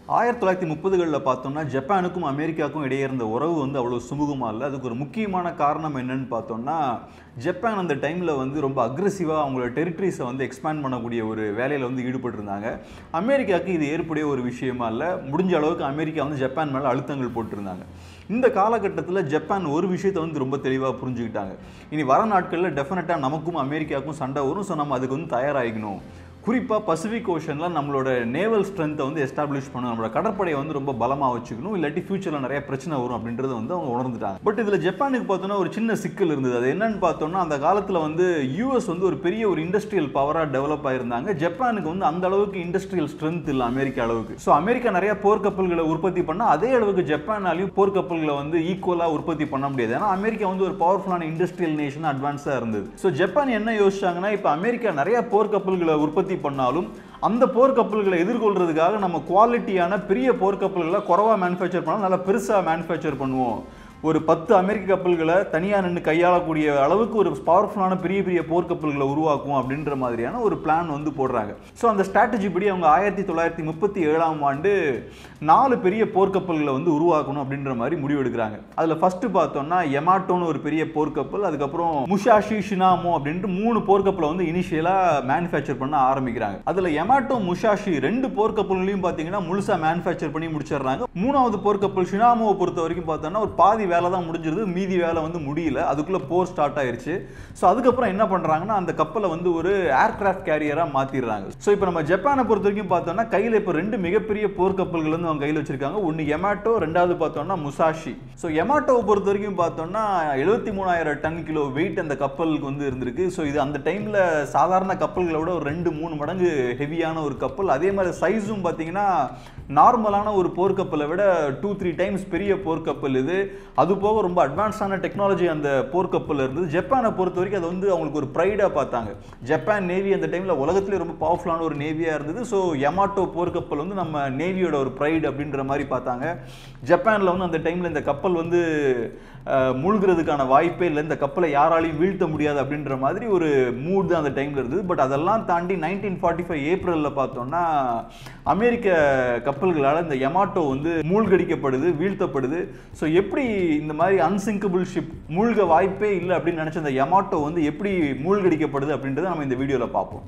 ஆயிரத்தி தொள்ளாயிரத்தி முப்பதுகளில் பார்த்தோம்னா ஜப்பானுக்கும் அமெரிக்காவுக்கும் இடையே இருந்த உறவு வந்து அவ்வளோ சுமூகமாக இல்லை அதுக்கு ஒரு முக்கியமான காரணம் என்னன்னு பார்த்தோம்னா ஜப்பான் அந்த டைமில் வந்து ரொம்ப அக்ரெசிவாக அவங்களோட டெரிட்டரிஸை வந்து எக்ஸ்பேண்ட் பண்ணக்கூடிய ஒரு வேலையில் வந்து ஈடுபட்டிருந்தாங்க அமெரிக்காவுக்கு இது ஏற்புடைய ஒரு விஷயமா இல்லை முடிஞ்ச அளவுக்கு அமெரிக்கா வந்து ஜப்பான் மேலே அழுத்தங்கள் போட்டிருந்தாங்க இந்த காலகட்டத்தில் ஜப்பான் ஒரு விஷயத்தை வந்து ரொம்ப தெளிவாக புரிஞ்சுக்கிட்டாங்க இனி வர நாட்களில் டெஃபினட்டாக நமக்கும் அமெரிக்காவுக்கும் சண்டை வரும் ஸோ நம்ம அதுக்கு வந்து தயாராகிக்கணும் குறிப்பாக பசிபிக் ஓஷனில் நம்மளோட நேவல் ஸ்ட்ரென்த்தை வந்து எஸ்டாப்ளிஷ் பண்ணணும் நம்மளோட கடற்படையை வந்து ரொம்ப பலமாக வச்சுக்கணும் இல்லாட்டி ஃபியூச்சரில் நிறைய பிரச்சனை வரும் அப்படின்றத வந்து அவங்க உணர்ந்துட்டாங்க பட் இதில் ஜப்பானுக்கு பார்த்தோன்னா ஒரு சின்ன சிக்கல் இருந்தது அது என்னன்னு பார்த்தோம்னா அந்த காலத்தில் வந்து யூஎஸ் வந்து ஒரு பெரிய ஒரு இண்டஸ்ட்ரியல் பவராக டெவலப் ஆயிருந்தாங்க ஜப்பானுக்கு வந்து அந்த அளவுக்கு இண்டஸ்ட்ரியல் ஸ்ட்ரென்த் இல்லை அமெரிக்கா அளவுக்கு ஸோ அமெரிக்கா நிறைய போர்க்கப்பல்களை உற்பத்தி பண்ணால் அதே அளவுக்கு ஜப்பானாலையும் போர்க்கப்பல்களை வந்து ஈக்குவலாக உற்பத்தி பண்ண முடியாது ஏன்னா அமெரிக்கா வந்து ஒரு பவர்ஃபுல்லான இண்டஸ்ட்ரியல் நேஷன் அட்வான்ஸாக இருந்தது ஸோ ஜப்பான் என்ன யோசிச்சாங்கன்னா இப்போ அமெரிக்கா நிறைய போர்க்கப்பல்களை உற்பத்தி பண்ணாலும் அந்த போர்க்கப்பல்களை எதிர்கொள்றதுக்காக நம்ம குவாலிட்டியான பெரிய போர்க்கப்பல்களை குறவா மேனுஃபேக்சர் பண்ணாலும் நல்லா பெருசாக மேனுஃபேக்சர் பண்ணுவோம் ஒரு பத்து அமெரிக்க கப்பல்களை தனியாக நின்று கையாளக்கூடிய அளவுக்கு ஒரு பவர்ஃபுல்லான பெரிய பெரிய போர்க்கப்பல்களை உருவாக்கும் அப்படின்ற மாதிரியான ஒரு பிளான் வந்து போடுறாங்க ஸோ அந்த ஸ்ட்ராட்டஜி படி அவங்க ஆயிரத்தி தொள்ளாயிரத்தி முப்பத்தி ஏழாம் ஆண்டு நாலு பெரிய போர்க்கப்பல்களை வந்து உருவாக்கணும் அப்படின்ற மாதிரி முடிவெடுக்கிறாங்க அதில் ஃபர்ஸ்ட் பார்த்தோம்னா எமாட்டோன்னு ஒரு பெரிய போர்க்கப்பல் அதுக்கப்புறம் முஷாஷி ஷினாமோ அப்படின்ட்டு மூணு போர்க்கப்பலை வந்து இனிஷியலாக மேனுஃபேக்சர் பண்ண ஆரம்பிக்கிறாங்க அதில் எமாட்டோ முஷாஷி ரெண்டு போர்க்கப்பல்களையும் பார்த்தீங்கன்னா முழுசாக மேனுஃபேக்சர் பண்ணி முடிச்சிடுறாங்க மூணாவது போர்க்கப்பல் ஷினாமோவை பொறுத்த வரைக்கும் பார்த்தோம்னா ஒரு பாதி வேலை தான் முடிஞ்சிருது மீதி வேலை வந்து முடியல அதுக்குள்ளே போர் ஸ்டார்ட் ஆயிருச்சு ஸோ அதுக்கப்புறம் என்ன பண்ணுறாங்கன்னா அந்த கப்பலை வந்து ஒரு ஏர்கிராஃப்ட் கேரியராக மாற்றிடுறாங்க ஸோ இப்போ நம்ம ஜப்பானை பொறுத்த வரைக்கும் பார்த்தோம்னா கையில் இப்போ ரெண்டு மிகப்பெரிய போர்க்கப்பல்கள் வந்து அவங்க கையில் வச்சிருக்காங்க ஒன்று எமாட்டோ ரெண்டாவது பார்த்தோம்னா முசாஷி ஸோ எமாட்டோவை பொறுத்த வரைக்கும் பார்த்தோம்னா எழுபத்தி மூணாயிரம் டன் கிலோ வெயிட் அந்த கப்பலுக்கு வந்து இருந்திருக்கு ஸோ இது அந்த டைமில் சாதாரண கப்பல்களை விட ஒரு ரெண்டு மூணு மடங்கு ஹெவியான ஒரு கப்பல் அதே மாதிரி சைஸும் பார்த்தீங்கன்னா நார்மலான ஒரு போர்க்கப்பலை விட டூ த்ரீ டைம்ஸ் பெரிய போர்க்கப்பல் இது அது போக ரொம்ப அட்வான்ஸான டெக்னாலஜி அந்த போர்க்கப்பல் இருந்தது ஜப்பானை பொறுத்த வரைக்கும் அது வந்து அவங்களுக்கு ஒரு ப்ரைடாக பார்த்தாங்க ஜப்பான் நேவி அந்த டைமில் உலகத்திலே ரொம்ப பவர்ஃபுல்லான ஒரு நேவியாக இருந்தது ஸோ யமாட்டோ போர்க்கப்பல் வந்து நம்ம நேவியோட ஒரு ப்ரைடு அப்படின்ற மாதிரி பார்த்தாங்க ஜப்பானில் வந்து அந்த டைமில் இந்த கப்பல் வந்து அஹ், மூழ்கிறதுக்கான வாய்ப்பே இல்லை இந்த கப்பலை யாராலையும் வீழ்த்த முடியாது அப்படின்ற மாதிரி ஒரு மூட் தான் அந்த டைமில் இருந்தது பட் அதெல்லாம் தாண்டி நைன்டீன் ஃபார்ட்டி ஃபைவ் ஏப்ரலில் பார்த்தோம்னா அமெரிக்க கப்பல்களால் இந்த யமாட்டோ வந்து மூழ்கடிக்கப்படுது வீழ்த்தப்படுது ஸோ எப்படி இந்த மாதிரி அன்சிங்கபிள் ஷிப் மூழ்க வாய்ப்பே இல்லை அப்படின்னு நினச்ச அந்த யமாட்டோ வந்து எப்படி மூழ்கடிக்கப்படுது அப்படின்றத நம்ம இந்த வீடியோவில் பார்ப்போம்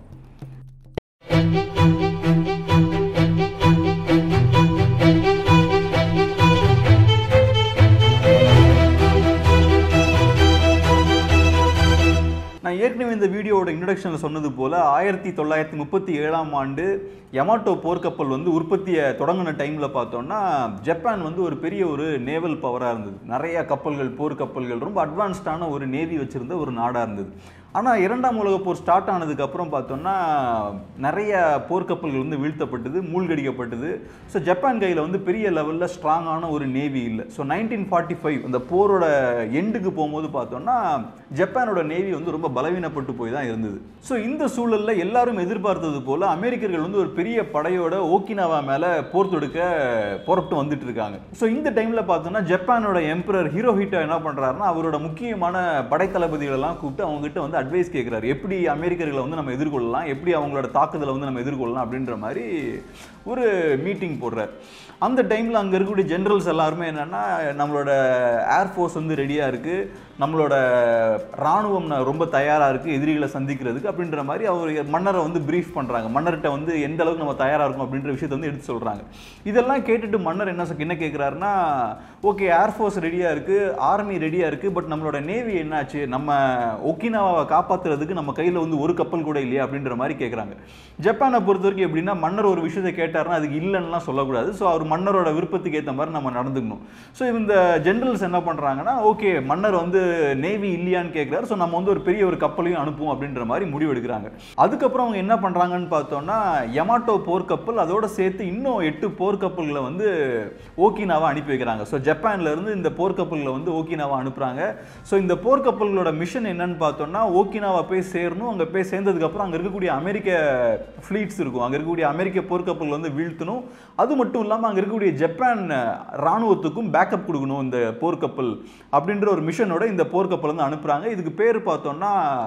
நான் ஏற்கனவே இந்த வீடியோவோட இன்ட்ரடக்ஷனில் சொன்னது போல் ஆயிரத்தி தொள்ளாயிரத்தி முப்பத்தி ஏழாம் ஆண்டு யமாட்டோ போர்க்கப்பல் வந்து உற்பத்தியை தொடங்கின டைமில் பார்த்தோம்னா ஜப்பான் வந்து ஒரு பெரிய ஒரு நேவல் பவராக இருந்தது நிறைய கப்பல்கள் போர்க்கப்பல்கள் ரொம்ப அட்வான்ஸ்டான ஒரு நேவி வச்சுருந்த ஒரு நாடாக இருந்தது ஆனால் இரண்டாம் உலகப் போர் ஸ்டார்ட் ஆனதுக்கு அப்புறம் பார்த்தோம்னா நிறைய போர்க்கப்பல்கள் வந்து வீழ்த்தப்பட்டது மூழ்கடிக்கப்பட்டது ஸோ ஜப்பான் கையில் வந்து பெரிய லெவலில் ஸ்ட்ராங்கான ஒரு நேவி இல்லை ஸோ நைன்டீன் ஃபார்ட்டி ஃபைவ் அந்த போரோட எண்டுக்கு போகும்போது பார்த்தோம்னா ஜப்பானோட நேவி வந்து ரொம்ப பலவீனப்பட்டு போய் தான் இருந்தது ஸோ இந்த சூழலில் எல்லாரும் எதிர்பார்த்தது போல் அமெரிக்கர்கள் வந்து ஒரு பெரிய படையோட ஓக்கினாவா மேலே போர் தொடுக்க புறப்பட்டு வந்துட்டு இருக்காங்க ஸோ இந்த டைமில் பார்த்தோம்னா ஜப்பானோட எம்பரர் ஹீரோஹிட்டோ என்ன பண்ணுறாருன்னா அவரோட முக்கியமான படைத்தளபதிகளெல்லாம் கூப்பிட்டு அவங்ககிட்ட வந்து அட்வைஸ் கேட்குறாரு எப்படி அமெரிக்கர்களை வந்து நம்ம எதிர்கொள்ளலாம் எப்படி அவங்களோட தாக்குதலை வந்து நம்ம எதிர்கொள்ளலாம் அப்படின்ற மாதிரி ஒரு மீட்டிங் போடுறார் அந்த டைமில் அங்கே இருக்கக்கூடிய ஜென்ரல்ஸ் எல்லாருமே என்னென்னா நம்மளோட ஏர்ஃபோர்ஸ் வந்து ரெடியாக இருக்குது நம்மளோட இராணுவம் ந- ரொம்ப தயாராக இருக்குது எதிரிகளை சந்திக்கிறதுக்கு அப்படின்ற மாதிரி அவர் மன்னரை வந்து ப்ரீஃப் பண்ணுறாங்க மன்னர்கிட்ட வந்து எந்த அளவுக்கு நம்ம தயாராக இருக்கும் அப்படின்ற விஷயத்தை வந்து எடுத்து சொல்கிறாங்க இதெல்லாம் கேட்டுட்டு மன்னர் என்ன சொ- என்ன கேட்குறாருன்னா ஓகே ஏர்ஃபோர்ஸ் ரெடியாக இருக்குது ஆர்மி ரெடியாக இருக்குது பட் நம்மளோட நேவி என்னாச்சு நம்ம ஒக்கினாவாவை காப்பாற்றுறதுக்கு நம்ம கையில் வந்து ஒரு கப்பல் கூட இல்லையா அப்படின்ற மாதிரி கேட்குறாங்க ஜப்பானை பொறுத்த வரைக்கும் எப்படின்னா மன்னர் ஒரு விஷயத்தை கேட்டாருன்னா அதுக்கு இல்லைன்னுலாம் சொல்லக்கூடாது ஸோ அவர் மன்னரோட விருப்பத்துக்கு ஏற்ற மாதிரி நம்ம நடந்துக்கணும் ஸோ இந்த ஜென்ரல்ஸ் என்ன பண்ணுறாங்கன்னா ஓகே மன்னர் வந்து நேவி இல்லையான்னு கேட்குறாரு ஸோ நம்ம வந்து ஒரு பெரிய ஒரு கப்பலையும் அனுப்புவோம் அப்படின்ற மாதிரி முடிவு எடுக்கிறாங்க அதுக்கப்புறம் அவங்க என்ன பண்ணுறாங்கன்னு பார்த்தோம்னா யமாட்டோ போர்க்கப்பல் அதோட சேர்த்து இன்னும் எட்டு போர்க்கப்பல்களை வந்து ஓக்கினாவா அனுப்பி வைக்கிறாங்க ஸோ ஜப்பான்ல இருந்து இந்த போர்க்கப்பல்களை வந்து ஓக்கினாவா அனுப்புகிறாங்க ஸோ இந்த போர்க்கப்பல்களோட மிஷன் என்னன்னு பார்த்தோம்னா ஓக்கினாவா போய் சேரணும் அங்கே போய் சேர்ந்ததுக்கப்புறம் அங்கே இருக்கக்கூடிய அமெரிக்க ஃப்ளீட்ஸ் இருக்கும் அங்கே இருக்கக்கூடிய அமெரிக்க போர்க்கப்பல் வந்து வீழ்த்தணும் அது மட்டும் இல்லாமல் அங்கே இருக்கக்கூடிய ஜப்பான் ராணுவத்துக்கும் பேக்கப் கொடுக்கணும் இந்த போர்க்கப்பல் அப்படின்ற ஒரு மிஷனோட இந்த போர்க்கப்பல் வந்து அனுப்புகிறாங்க இதுக்கு பேர் பார்த்தோம்னா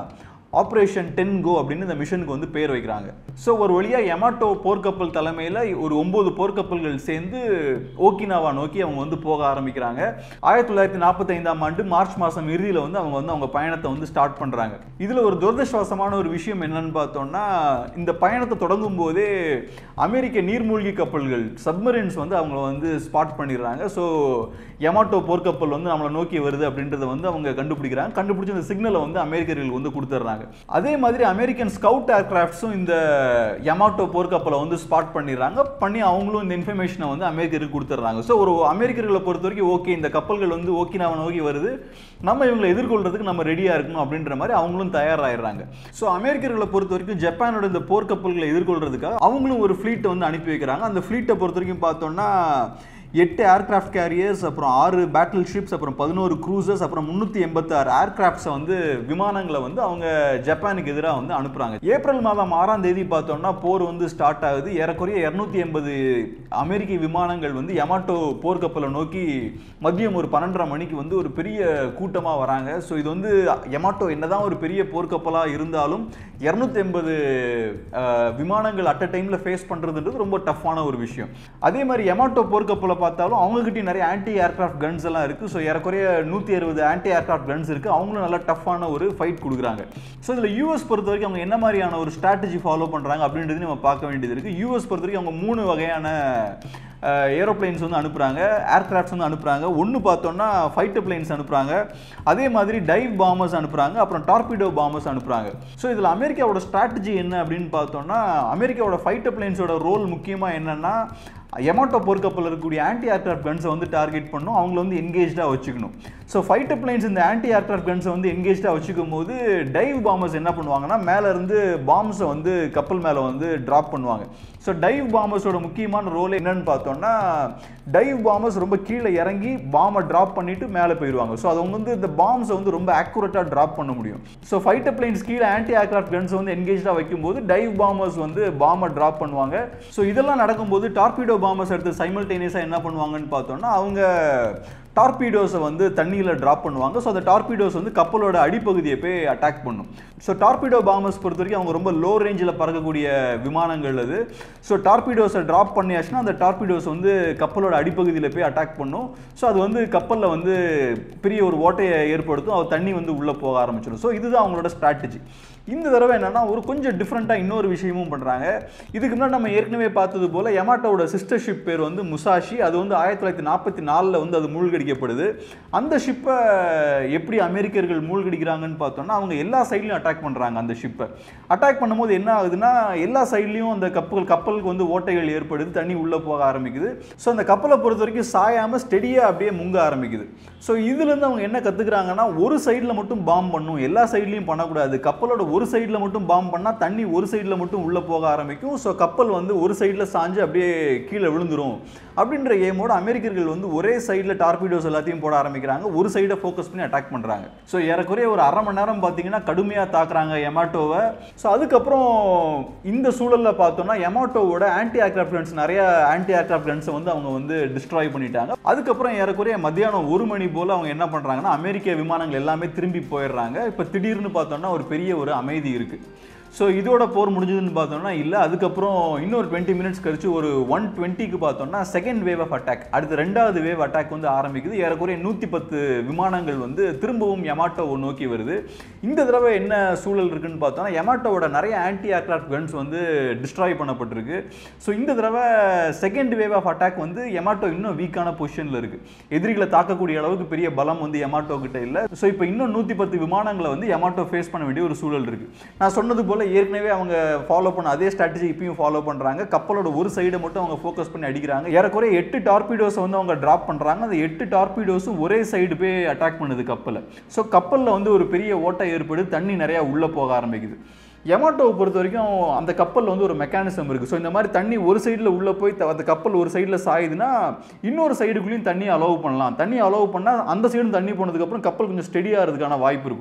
ஆப்ரேஷன் டென் கோ அப்படின்னு இந்த மிஷனுக்கு வந்து பேர் வைக்கிறாங்க ஸோ ஒரு வழியாக எமாட்டோ போர்க்கப்பல் தலைமையில் ஒரு ஒன்பது போர்க்கப்பல்கள் சேர்ந்து ஓக்கினாவா நோக்கி அவங்க வந்து போக ஆரம்பிக்கிறாங்க ஆயிரத்தி தொள்ளாயிரத்தி நாற்பத்தைந்தாம் ஆண்டு மார்ச் மாதம் இறுதியில் வந்து அவங்க வந்து அவங்க பயணத்தை வந்து ஸ்டார்ட் பண்ணுறாங்க இதில் ஒரு துரதிருஷ்டவசமான ஒரு விஷயம் என்னன்னு பார்த்தோம்னா இந்த பயணத்தை தொடங்கும் போதே அமெரிக்க நீர்மூழ்கி கப்பல்கள் சப்மரீன்ஸ் வந்து அவங்கள வந்து ஸ்பாட் பண்ணிடுறாங்க ஸோ எமாட்டோ போர்க்கப்பல் வந்து நம்மளை நோக்கி வருது அப்படின்றத வந்து அவங்க கண்டுபிடிக்கிறாங்க கண்டுபிடிச்ச இந்த சிக்னலை வந்து அமெரிக்கர்கள் வந்து கொடுத்துட்றாங்க அதே மாதிரி அமெரிக்கன் ஸ்கவுட் ஏர்கிராஃப்ட்ஸும் இந்த யமாட்டோ போர்க்கப்பலை வந்து ஸ்பாட் பண்ணிடுறாங்க பண்ணி அவங்களும் இந்த இன்ஃபர்மேஷனை வந்து அமெரிக்கருக்கு கொடுத்துட்றாங்க ஸோ ஒரு அமெரிக்கர்களை பொறுத்த வரைக்கும் ஓகே இந்த கப்பல்கள் வந்து ஓக்கினாவை நோக்கி வருது நம்ம இவங்களை எதிர்கொள்றதுக்கு நம்ம ரெடியாக இருக்கணும் அப்படின்ற மாதிரி அவங்களும் தயாராகிடுறாங்க ஸோ அமெரிக்கர்களை பொறுத்த வரைக்கும் ஜப்பானோட இந்த போர்க்கப்பல்களை எதிர்கொள்றதுக்காக அவங்களும் ஒரு ஃப்ளீட்டை வந்து அனுப்பி வைக்கிறாங்க அந்த ஃப்ளீட்டை பொறுத்த வரைக்கும் பார்த்தோம்னா எட்டு ஏர்கிராஃப்ட் கேரியர்ஸ் அப்புறம் ஆறு பேட்டில் ஷிப்ஸ் அப்புறம் பதினோரு க்ரூசர்ஸ் அப்புறம் முந்நூற்றி எண்பத்தாறு ஏர்கிராஃப்ட்ஸை வந்து விமானங்களை வந்து அவங்க ஜப்பானுக்கு எதிராக வந்து அனுப்புகிறாங்க ஏப்ரல் மாதம் ஆறாம் தேதி பார்த்தோம்னா போர் வந்து ஸ்டார்ட் ஆகுது ஏறக்குறைய இரநூத்தி எண்பது அமெரிக்க விமானங்கள் வந்து யமாட்டோ போர்க்கப்பலை நோக்கி மதியம் ஒரு பன்னெண்டரை மணிக்கு வந்து ஒரு பெரிய கூட்டமாக வராங்க ஸோ இது வந்து யமாட்டோ என்னதான் ஒரு பெரிய போர்க்கப்பலாக இருந்தாலும் இரநூத்தி எண்பது விமானங்கள் அட் அ டைமில் ஃபேஸ் பண்ணுறதுன்றது ரொம்ப டஃப்பான ஒரு விஷயம் அதே மாதிரி யமாட்டோ போர்க்கப்பலை பார்த்தாலும் அவங்ககிட்டயும் நிறைய ஆன்டி ஏர்கிராஃப்ட் கன்ஸ் எல்லாம் இருக்குது ஸோ ஏறக்குறைய நூற்றி அறுபது ஆன்டி ஏர்கிராஃப்ட் கன்ஸ் இருக்குது அவங்களும் நல்லா டஃப்பான ஒரு ஃபைட் கொடுக்குறாங்க ஸோ இதில் யூஎஸ் பொறுத்த வரைக்கும் அவங்க என்ன மாதிரியான ஒரு ஸ்ட்ராட்டஜி ஃபாலோ பண்ணுறாங்க அப்படின்றது நம்ம பார்க்க வேண்டியது இருக்குது யூஎஸ் பொறுத்த வரைக்கும் அவங்க மூணு வகையான ஏரோப்ளைன்ஸ் வந்து அனுப்புகிறாங்க ஏர்கிராஃப்ட்ஸ் வந்து அனுப்புகிறாங்க ஒன்று பார்த்தோன்னா ஃபைட்டர் பிளைன்ஸ் அனுப்புகிறாங்க அதே மாதிரி டைவ் பாம்பர்ஸ் அனுப்புகிறாங்க அப்புறம் டார்பிடோ பாம்பர்ஸ் அனுப்புகிறாங்க ஸோ இதில் அமெரிக்காவோட ஸ்ட்ராட்டஜி என்ன அப்படின்னு பார்த்தோன்னா அமெரிக்காவோட ஃபைட்டர் பிளைன்ஸோட ரோல் முக்கியமாக என்னென்னா எமாட்டோ போர்க்கப்பல் இருக்கக்கூடிய ஆன்டி ஏர்கிராஃப்ட் கன்ஸை வந்து டார்கெட் பண்ணும் அவங்கள வந்து என்கேஜாக வச்சுக்கணும் ஸோ ஃபைட்டர் பிளைன்ஸ் இந்த ஆன்டி ஏர்கிராஃப்ட் கன்ஸை வந்து என்கேஜாக வச்சுக்கும் போது டைவ் பாம்பர்ஸ் என்ன பண்ணுவாங்கன்னா மேலே இருந்து பாம்ஸை வந்து கப்பல் மேலே வந்து ட்ராப் பண்ணுவாங்க ஸோ டைவ் பாம்பர்ஸோட முக்கியமான ரோல் என்னன்னு பார்த்தோம்னா டைவ் பாம்பர்ஸ் ரொம்ப கீழே இறங்கி பாம்பை ட்ராப் பண்ணிட்டு மேலே போயிடுவாங்க ஸோ அவங்க வந்து இந்த பாம்ஸை வந்து ரொம்ப ஆக்குரேட்டாக ட்ராப் பண்ண முடியும் ஸோ ஃபைட்டர் பிளைன்ஸ் கீழே ஆன்டி ஏர்கிராஃப்ட் கன்ஸை வந்து என்கேஜாக வைக்கும்போது டைவ் பாம்பர்ஸ் வந்து பாம்பை ட்ராப் பண்ணுவாங்க ஸோ இதெல்லாம் நடக்கும்போது டார்பிடோ பாம்பர்ஸ் எடுத்து சைமல்டேனியஸாக என்ன பண்ணுவாங்கன்னு பார்த்தோம்னா அவங்க டார்பீடோஸை வந்து தண்ணியில் ட்ராப் பண்ணுவாங்க ஸோ அந்த டார்பீடோஸ் வந்து கப்பலோட அடிப்பகுதியை போய் அட்டாக் பண்ணும் ஸோ டார்பீடோ பாம்பர்ஸ் பொறுத்த வரைக்கும் அவங்க ரொம்ப லோ ரேஞ்சில் பறக்கக்கூடிய விமானங்கள் அது ஸோ டார்பீடோஸை ட்ராப் பண்ணியாச்சுன்னா அந்த டார்பீடோஸ் வந்து கப்பலோட அடிப்பகுதியில் போய் அட்டாக் பண்ணும் ஸோ அது வந்து கப்பலில் வந்து பெரிய ஒரு ஓட்டையை ஏற்படுத்தும் அது தண்ணி வந்து உள்ளே போக ஆரம்பிச்சிடும் ஸோ இதுதான் அவங்களோட ஸ்ட்ராட்டஜி இந்த தடவை என்னன்னா ஒரு கொஞ்சம் டிஃப்ரெண்ட்டாக இன்னொரு விஷயமும் பண்ணுறாங்க இதுக்கு முன்னாடி நம்ம ஏற்கனவே பார்த்தது போல் யமாட்டோட சிஸ்டர் ஷிப் பேர் வந்து முசாஷி அது வந்து ஆயிரத்தி தொள்ளாயிரத்தி நாற்பத்தி நாலில் வந்து அது மூழ்கடிக்கப்படுது அந்த ஷிப்பை எப்படி அமெரிக்கர்கள் மூழ்கடிக்கிறாங்கன்னு பார்த்தோம்னா அவங்க எல்லா சைட்லையும் அட்டாக் பண்ணுறாங்க அந்த ஷிப்பை அட்டாக் பண்ணும்போது என்ன ஆகுதுன்னா எல்லா சைட்லையும் அந்த கப்பல் கப்பலுக்கு வந்து ஓட்டைகள் ஏற்படுது தண்ணி உள்ளே போக ஆரம்பிக்குது ஸோ அந்த கப்பலை பொறுத்த வரைக்கும் சாயாமல் ஸ்டெடியாக அப்படியே முங்க ஆரம்பிக்குது ஸோ இதுலேருந்து அவங்க என்ன கற்றுக்குறாங்கன்னா ஒரு சைடில் மட்டும் பாம் பண்ணும் எல்லா சைட்லையும் பண்ணக்கூடாது கப்பலோட ஒரு சைடில் மட்டும் பாம் பண்ணால் தண்ணி ஒரு சைடில் மட்டும் உள்ளே போக ஆரம்பிக்கும் ஸோ கப்பல் வந்து ஒரு சைடில் சாஞ்சு அப்படியே கீழே விழுந்துரும் அப்படின்ற ஏமோட அமெரிக்கர்கள் வந்து ஒரே சைடில் டார்பிடோஸ் எல்லாத்தையும் போட ஆரம்பிக்கிறாங்க ஒரு சைடை ஃபோக்கஸ் பண்ணி அட்டாக் பண்ணுறாங்க ஸோ ஏறக்குறைய ஒரு அரை மணி நேரம் பார்த்தீங்கன்னா கடுமையாக தாக்குறாங்க எமாட்டோவை ஸோ அதுக்கப்புறம் இந்த சூழலில் பார்த்தோம்னா எமாட்டோவோட ஆன்டி ஏர்கிராஃப்ட் கன்ஸ் நிறைய ஆன்டி ஏர்கிராஃப்ட் கன்ஸை வந்து அவங்க வந்து டிஸ்ட்ராய் பண்ணிட்டாங்க அதுக்கப்புறம் ஏறக்குறைய மத்தியானம் ஒரு மணி போல் அவங்க என்ன பண்ணுறாங்கன்னா அமெரிக்க விமானங்கள் எல்லாமே திரும்பி போயிடுறாங்க இப்போ திடீர்னு பார்த்தோம்னா ஒரு பெரிய ஒரு அமைதி இருக்குது ஸோ இதோட போர் முடிஞ்சதுன்னு பார்த்தோம்னா இல்லை அதுக்கப்புறம் இன்னொரு டுவெண்ட்டி மினிட்ஸ் கழிச்சு ஒரு ஒன் டுவெண்ட்டிக்கு பார்த்தோம்னா செகண்ட் வேவ் ஆஃப் அட்டாக் அடுத்து ரெண்டாவது வேவ் அட்டாக் வந்து ஆரம்பிக்குது ஏறக்குறைய நூற்றி பத்து விமானங்கள் வந்து திரும்பவும் யமாட்டோவை நோக்கி வருது இந்த தடவை என்ன சூழல் இருக்குன்னு பார்த்தோம்னா யமாட்டோவோட நிறைய ஆன்டி ஏர்கிராஃப்ட் கன்ஸ் வந்து டிஸ்ட்ராய் பண்ணப்பட்டிருக்கு ஸோ இந்த தடவை செகண்ட் வேவ் ஆஃப் அட்டாக் வந்து யமாட்டோ இன்னும் வீக்கான பொசிஷனில் இருக்குது எதிரிகளை தாக்கக்கூடிய அளவுக்கு பெரிய பலம் வந்து யமாட்டோ கிட்ட இல்லை ஸோ இப்போ இன்னும் நூற்றி பத்து விமானங்களை வந்து யமாட்டோ ஃபேஸ் பண்ண வேண்டிய ஒரு சூழல் இருக்குது நான் சொன்னது போல் ஏற்கனவே அவங்க ஃபாலோ பண்ண அதே ஸ்ட்ராட்டஜி இப்பயும் ஃபாலோ பண்ணுறாங்க கப்பலோட ஒரு சைடை மட்டும் அவங்க ஃபோக்கஸ் பண்ணி அடிக்கிறாங்க ஏறக்குறைய எட்டு டார்பிடோஸை வந்து அவங்க ட்ராப் பண்ணுறாங்க அந்த எட்டு டார்பிடோஸும் ஒரே சைடு போய் அட்டாக் பண்ணுது கப்பலை ஸோ கப்பலில் வந்து ஒரு பெரிய ஓட்டை ஏற்படுது தண்ணி நிறையா உள்ளே போக ஆரம்பிக்குது எமாட்டோவை பொறுத்த வரைக்கும் அந்த கப்பலில் வந்து ஒரு மெக்கானிசம் இருக்குது ஸோ இந்த மாதிரி தண்ணி ஒரு சைடில் உள்ளே போய் த- அந்த கப்பல் ஒரு சைடில் சாயுதுன்னா இன்னொரு சைடுக்குள்ளேயும் தண்ணி அலோவ் பண்ணலாம் தண்ணி அலோவ் பண்ணால் அந்த சைடும் தண்ணி போனதுக்கப்புறம் கப்பல் கொஞ்சம் ஸ்டெடியாகிறதுக்கான வாய்ப்பு இருக்கும்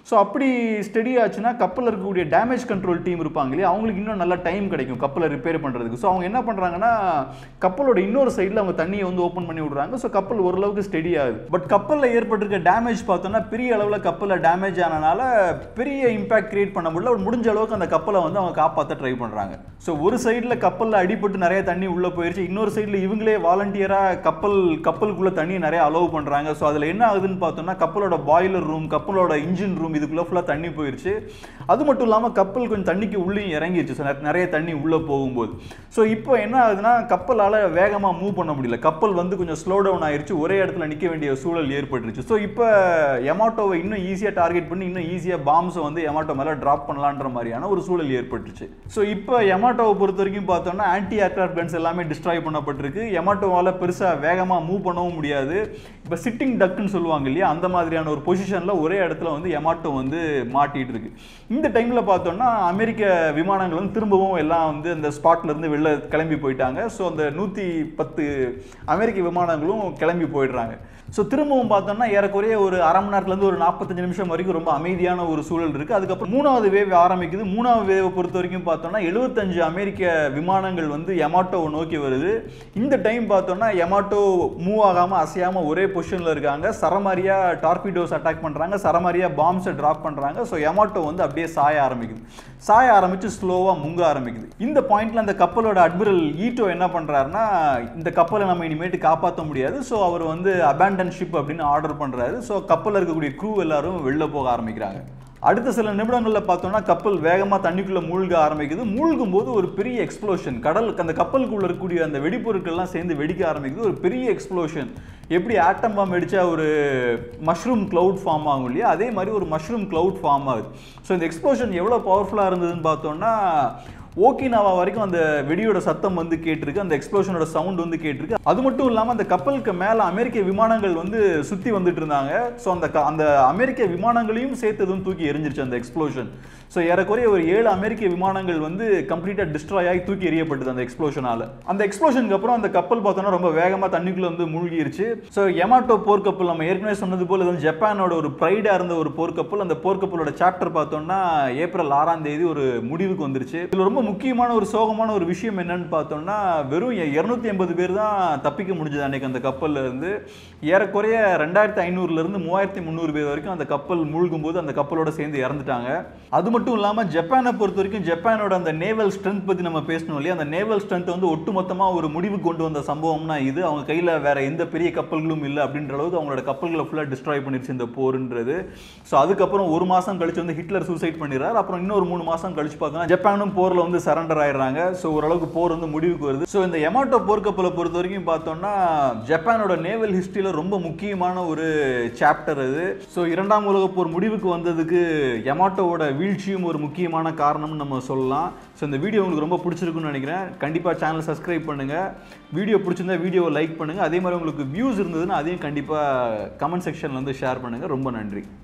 ஸோ அப்படி ஸ்டெடி ஆச்சுன்னா கப்பலில் இருக்கக்கூடிய டேமேஜ் கண்ட்ரோல் டீம் இருப்பாங்க இல்லையா அவங்களுக்கு இன்னும் நல்ல டைம் கிடைக்கும் கப்பலை ரிப்பேர் பண்ணுறதுக்கு ஸோ அவங்க என்ன பண்ணுறாங்கன்னா கப்பலோட இன்னொரு சைடில் அவங்க தண்ணியை வந்து ஓப்பன் பண்ணி விடுறாங்க ஸோ கப்பல் ஓரளவுக்கு ஸ்டெடி ஆகுது பட் கப்பலில் ஏற்பட்டிருக்க டேமேஜ் பார்த்தோம்னா பெரிய அளவில் கப்பலில் டேமேஜ் ஆனனால பெரிய இம்பாக்ட் கிரியேட் பண்ண முடியல ஒரு முடிஞ்ச அளவுக்கு அந்த கப்பலை வந்து அவங்க காப்பாற்ற ட்ரை பண்ணுறாங்க ஸோ ஒரு சைடில் கப்பலில் அடிபட்டு நிறைய தண்ணி உள்ளே போயிருச்சு இன்னொரு சைடில் இவங்களே வாலண்டியராக கப்பல் கப்பலுக்குள்ளே தண்ணியை நிறைய அலோவ் பண்ணுறாங்க ஸோ அதில் என்ன ஆகுதுன்னு பார்த்தோம்னா கப்பலோட பாய்லர் ரூம் கப்பலோட இன்ஜின் ரூம் இதுக்குள்ளே ஃபுல்லாக தண்ணி போயிருச்சு அது மட்டும் இல்லாமல் கப்பல் கொஞ்சம் தண்ணிக்கு உள்ளேயும் இறங்கிருச்சு ஸோ நிறைய தண்ணி உள்ளே போகும்போது ஸோ இப்போ என்ன ஆகுதுன்னா கப்பலால் வேகமாக மூவ் பண்ண முடியல கப்பல் வந்து கொஞ்சம் ஸ்லோ டவுன் ஆயிருச்சு ஒரே இடத்துல நிற்க வேண்டிய சூழல் ஏற்பட்டுருச்சு ஸோ இப்போ எமாட்டோவை இன்னும் ஈஸியாக டார்கெட் பண்ணி இன்னும் ஈஸியாக பாம்ஸை வந்து எமாட்டோ மேலே ட்ராப் பண்ணலான்ற மாதிரியான ஒரு சூழல் ஏற்பட்டுருச்சு ஸோ இப்போ எமாட்டோவை பொறுத்த வரைக்கும் பார்த்தோம்னா ஆன்டி ஏர்க்ராஃப்ட் கன்ஸ் எல்லாமே டிஸ்ட்ராய் பண்ணப்பட்டிருக்கு எமாட்டோவால் பெருசாக வேகமாக மூவ் பண்ணவும் முடியாது இப்போ சிட்டிங் டக்குன்னு சொல்லுவாங்க இல்லையா அந்த மாதிரியான ஒரு பொசிஷனில் ஒரே இடத்துல வந்து எமாட்டோ வந்து மாட்டிட்டு இருக்கு இந்த டைமில் பார்த்தோம்னா அமெரிக்க விமானங்கள் வந்து திரும்பவும் எல்லாம் வந்து அந்த ஸ்பாட்ல இருந்து வெளில கிளம்பி போயிட்டாங்க ஸோ அந்த நூற்றி பத்து அமெரிக்க விமானங்களும் கிளம்பி போயிடுறாங்க ஸோ திரும்பவும் பார்த்தோம்னா ஏறக்குறைய ஒரு அரை மணி நேரத்துலேருந்து ஒரு நாற்பத்தஞ்சு நிமிஷம் வரைக்கும் ரொம்ப அமைதியான ஒரு சூழல் இருக்குது அதுக்கப்புறம் மூணாவது வேவ் ஆரம்பிக்குது மூணாவது வேவை பொறுத்த வரைக்கும் பார்த்தோம்னா எழுபத்தஞ்சு அமெரிக்க விமானங்கள் வந்து எமாட்டோவை நோக்கி வருது இந்த டைம் பார்த்தோம்னா எமாட்டோ மூவ் ஆகாமல் அசையாமல் ஒரே பொசிஷனில் இருக்காங்க சரமாரியாக டார்பிடோஸ் அட்டாக் பண்ணுறாங்க சரமாரியாக பாம்ஸை ட்ராப் பண்ணுறாங்க ஸோ எமாட்டோ வந்து அப்படியே சாய ஆரம்பிக்குது சாய ஆரம்பித்து ஸ்லோவாக முங்க ஆரம்பிக்குது இந்த பாயிண்ட்ல அந்த கப்பலோட அட்மிரல் ஈட்டோ என்ன பண்ணுறாருன்னா இந்த கப்பலை நம்ம இனிமேட்டு காப்பாற்ற முடியாது ஸோ அவர் வந்து அபேண்டன் ஷிப் அப்படின்னு ஆர்டர் பண்ணுறாரு ஸோ கப்பலில் இருக்கக்கூடிய க்ரூ எல்லாரும் வெளில போக ஆரம்பிக்கிறாங்க அடுத்த சில நிமிடங்களில் பார்த்தோம்னா கப்பல் வேகமாக தண்ணிக்குள்ளே மூழ்க ஆரம்பிக்குது மூழ்கும் போது ஒரு பெரிய எக்ஸ்ப்ளோஷன் கடல் அந்த கப்பலுக்குள்ள இருக்கக்கூடிய அந்த வெடிப்பொருட்கள்லாம் சேர்ந்து வெடிக்க ஆரம்பிக்குது ஒரு பெரிய எக்ஸ்ப்ளோஷன் எப்படி ஆட்டம் பாம் வெடிச்சா ஒரு மஷ்ரூம் க்ளவுட் ஃபார்ம் ஆகும் இல்லையா அதே மாதிரி ஒரு மஷ்ரூம் க்ளவுட் ஃபார்ம் ஆகுது ஸோ இந்த எக்ஸ்ப்ளோஷன் எவ்வளோ பவர்ஃபுல்லாக இருந்ததுன்னு பார்த்தோம்னா ஓகினாவா வரைக்கும் அந்த வெடியோட சத்தம் வந்து கேட்டிருக்கு அந்த எக்ஸ்ப்ளோஷனோட சவுண்ட் வந்து கேட்டிருக்கு அது மட்டும் இல்லாமல் அந்த கப்பலுக்கு மேலே அமெரிக்க விமானங்கள் வந்து சுற்றி வந்துட்டு இருந்தாங்க ஸோ அந்த க- அந்த அமெரிக்க விமானங்களையும் சேர்த்து எதுவும் தூக்கி எரிஞ்சிருச்சு அந்த எக்ஸ்ப்ளோஷன் ஸோ ஏறக்குறைய ஒரு ஏழு அமெரிக்க விமானங்கள் வந்து கம்ப்ளீட்டாக டிஸ்ட்ராய் ஆகி தூக்கி எறியப்பட்டது அந்த எக்ஸ்ப்ளோஷனால அந்த எக்ஸ்ப்ளோஷனுக்கு அப்புறம் அந்த கப்பல் பார்த்தோன்னா ரொம்ப வேகமாக தண்ணிக்குள்ள வந்து மூழ்கிருச்சு ஸோ எமாட்டோ போர்க்கப்பல் நம்ம ஏற்கனவே சொன்னது போல இது வந்து ஜப்பானோட ஒரு ப்ரைடாக இருந்த ஒரு போர்க்கப்பல் அந்த போர்க்கப்பலோட சாப்டர் பார்த்தோம்னா ஏப்ரல் ஆறாம் தேதி ஒரு முடிவுக்கு வந்துருச்சு இதில் ரொம்ப முக்கியமான ஒரு சோகமான ஒரு விஷயம் என்னன்னு பார்த்தோம்னா வெறும் இரநூத்தி எண்பது பேர் தான் தப்பிக்க முடிஞ்சது அன்னைக்கு அந்த கப்பல்ல இருந்து ஏறக்குறைய ரெண்டாயிரத்தி ஐநூறுல இருந்து மூவாயிரத்தி முந்நூறு பேர் வரைக்கும் அந்த கப்பல் மூழ்கும் போது அந்த கப்பலோட சேர்ந்து இறந்துட்டாங்க அது மட்டும் இல்லாமல் ஜப்பானை பொறுத்த வரைக்கும் ஜப்பானோட அந்த நேவல் ஸ்ட்ரென்த் பற்றி நம்ம பேசணும் இல்லையா அந்த நேவல் ஸ்ட்ரென்த் வந்து ஒட்டுமொத்தமாக ஒரு முடிவு கொண்டு வந்த சம்பவம்னா இது அவங்க கையில் வேற எந்த பெரிய கப்பல்களும் இல்லை அப்படின்ற அளவுக்கு அவங்களோட கப்பல்களை ஃபுல்லாக டிஸ்ட்ராய் பண்ணிருச்சு இந்த போருன்றது ஸோ அதுக்கப்புறம் ஒரு மாதம் கழிச்சு வந்து ஹிட்லர் சூசைட் பண்ணிடுறாரு அப்புறம் இன்னொரு மூணு மாதம் கழிச்சு பார்த்தோம்னா ஜப்பானும் போரில் வந்து சரண்டர் ஆயிடுறாங்க ஸோ ஓரளவுக்கு போர் வந்து முடிவுக்கு வருது ஸோ இந்த எமாட்டோ போர்க்கப்பலை பொறுத்த வரைக்கும் பார்த்தோம்னா ஜப்பானோட நேவல் ஹிஸ்ட்ரியில் ரொம்ப முக்கியமான ஒரு சாப்டர் அது ஸோ இரண்டாம் உலகப் போர் முடிவுக்கு வந்ததுக்கு எமாட்டோவோட வீழ்ச்சியும் ஒரு முக்கியமான காரணம்னு நம்ம சொல்லலாம் ஸோ இந்த வீடியோ உங்களுக்கு ரொம்ப பிடிச்சிருக்குன்னு நினைக்கிறேன் கண்டிப்பாக சேனல் சப்ஸ்கிரைப் பண்ணுங்கள் வீடியோ பிடிச்சிருந்தா வீடியோவை லைக் பண்ணுங்கள் அதே மாதிரி உங்களுக்கு வியூஸ் இருந்ததுன்னா அதையும் கண்டிப்பாக கமெண்ட் செக்ஷனில் வந்து ஷேர் பண்ணுங்கள் ரொம்ப நன்றி